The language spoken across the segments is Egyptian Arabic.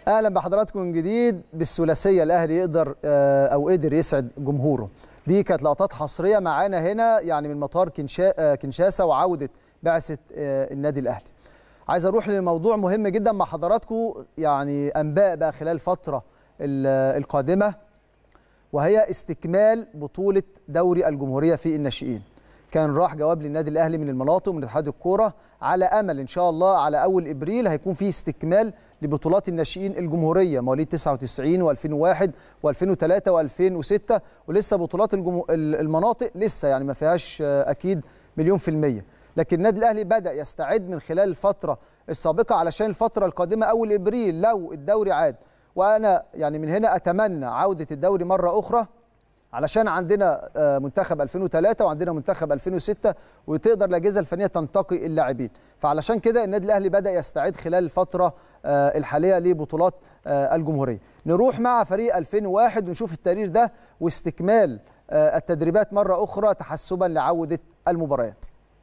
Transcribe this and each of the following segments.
اهلا بحضراتكم من جديد بالثلاثيه الاهلي يقدر آه، او قدر يسعد جمهوره دي كانت لقطات حصريه معانا هنا يعني من مطار كنشا آه، كنشاسا وعوده بعثه آه، النادي الاهلي عايز اروح لموضوع مهم جدا مع حضراتكم يعني انباء بقى خلال الفتره ال- القادمه وهي استكمال بطوله دوري الجمهوريه في الناشئين كان راح جواب للنادي الاهلي من المناطق ومن اتحاد الكوره على امل ان شاء الله على اول ابريل هيكون في استكمال لبطولات الناشئين الجمهوريه مواليد 99 و2001 و2003 و2006 ولسه بطولات الجمو... ال- المناطق لسه يعني ما فيهاش آه، اكيد مليون في الميه لكن النادي الاهلي بدا يستعد من خلال الفتره السابقه علشان الفتره القادمه اول ابريل لو الدوري عاد وانا يعني من هنا اتمنى عوده الدوري مره اخرى علشان عندنا آه، منتخب 2003 وعندنا منتخب 2006 وتقدر الاجهزه الفنيه تنتقي اللاعبين فعلشان كده النادي الاهلي بدا يستعد خلال الفتره آه، الحاليه لبطولات آه، الجمهوريه نروح مع فريق 2001 ونشوف التقرير ده واستكمال آه، التدريبات مره اخرى تحسبا لعوده المباريات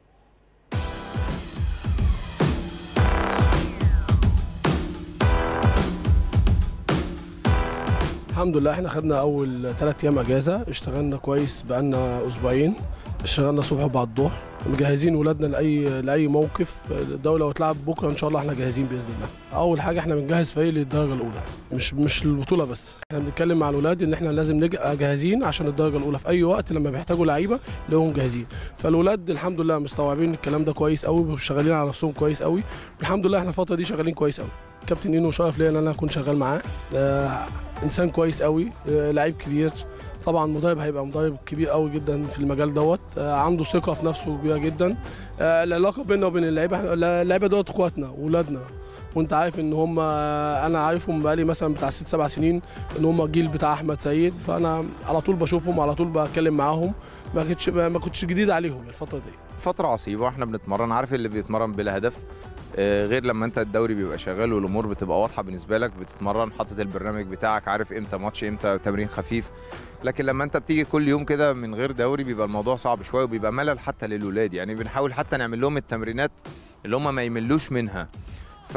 الحمد لله احنا خدنا اول ثلاث ايام اجازه اشتغلنا كويس بقالنا اسبوعين اشتغلنا الصبح وبعد الظهر مجهزين ولادنا لاي لاي موقف الدوله لو اتلعب بكره ان شاء الله احنا جاهزين باذن الله اول حاجه احنا بنجهز فريق للدرجه الاولى مش مش البطوله بس احنا بنتكلم مع الولاد ان احنا لازم نبقى جاهزين عشان الدرجه الاولى في اي وقت لما بيحتاجوا لعيبه لهم جاهزين فالولاد الحمد لله مستوعبين الكلام ده كويس قوي وشغالين على نفسهم كويس قوي والحمد لله احنا الفتره دي شغالين كويس قوي كابتن اينو شرف ليا ان انا اكون شغال معاه آه انسان كويس قوي آه لعيب كبير طبعا مدرب هيبقى مدرب كبير قوي جدا في المجال دوت آه عنده ثقه في نفسه كبيره جدا آه العلاقه بيننا وبين اللعيبه إحنا- اللعيبه دول اخواتنا واولادنا وانت عارف ان هم انا عارفهم بقالي مثلا بتاع ست سبع سنين ان هم الجيل بتاع احمد سيد فانا على طول بشوفهم على طول بتكلم معاهم ما كنتش ما كنتش جديد عليهم الفتره دي فترة عصيبة احنا بنتمرن عارف اللي بيتمرن بلا هدف آه، غير لما انت الدوري بيبقى شغال والامور بتبقى واضحه بالنسبه لك بتتمرن حاطط البرنامج بتاعك عارف امتى ماتش امتى تمرين خفيف لكن لما انت بتيجي كل يوم كده من غير دوري بيبقى الموضوع صعب شويه وبيبقى ملل حتى للولاد يعني بنحاول حتى نعمل لهم التمرينات اللي هم ما يملوش منها ف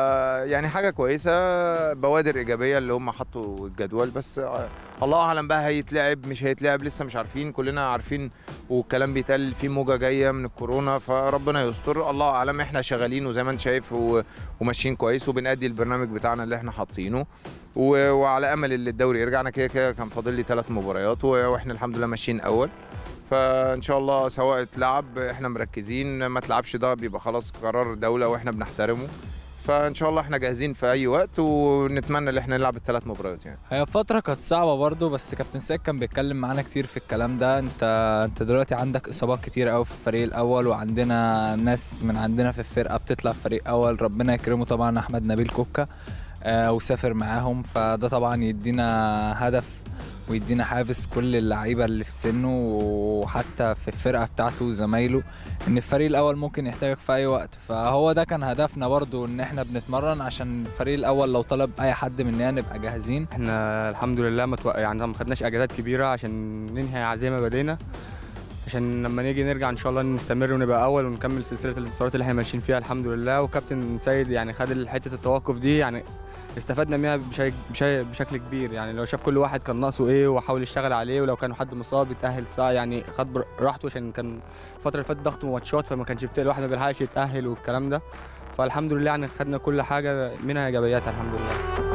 يعني حاجه كويسه بوادر ايجابيه اللي هم حطوا الجدول بس آه، الله اعلم بقى هيتلعب مش هيتلعب لسه مش عارفين كلنا عارفين والكلام بيتقال في موجه جايه من الكورونا فربنا يستر الله اعلم احنا شغالين وزي ما انت شايف و- وماشيين كويس وبنأدي البرنامج بتاعنا اللي احنا حاطينه و- وعلى امل ان الدوري يرجع انا كده كده كان فاضل لي ثلاث مباريات و- واحنا الحمد لله ماشيين اول فان شاء الله سواء اتلعب احنا مركزين ما تلعبش ده بيبقى خلاص قرار دوله واحنا بنحترمه فان شاء الله احنا جاهزين في اي وقت ونتمنى ان احنا نلعب الثلاث مباريات يعني هي فترة كانت صعبة برضو بس كابتن سيد كان بيتكلم معانا كتير في الكلام ده انت انت دلوقتي عندك اصابات كتير قوي في الفريق الاول وعندنا ناس من عندنا في الفرقة بتطلع فريق اول ربنا يكرمه طبعا احمد نبيل كوكا آه وسافر معاهم فده طبعا يدينا هدف ويدينا حافز كل اللعيبه اللي في سنه وحتى في الفرقه بتاعته وزمايله ان الفريق الاول ممكن يحتاجك في اي وقت فهو ده كان هدفنا برضو ان احنا بنتمرن عشان الفريق الاول لو طلب اي حد مننا نبقى جاهزين احنا الحمد لله ما توق... يعني ما خدناش اجازات كبيره عشان ننهي زي ما بدينا عشان لما نيجي نرجع ان شاء الله نستمر ونبقى اول ونكمل سلسله الانتصارات اللي احنا ماشيين فيها الحمد لله وكابتن سيد يعني خد حته التوقف دي يعني استفدنا منها بشي... بشي... بشكل كبير يعني لو شاف كل واحد كان ناقصه ايه وحاول يشتغل عليه ولو كان حد مصاب يتاهل ساعه يعني خد بر- راحته عشان كان الفتره اللي فاتت ضغط وماتشات فما كانش بتلاقي الواحد ما بيلحقش يتاهل والكلام ده فالحمد لله يعني خدنا كل حاجه منها ايجابيات الحمد لله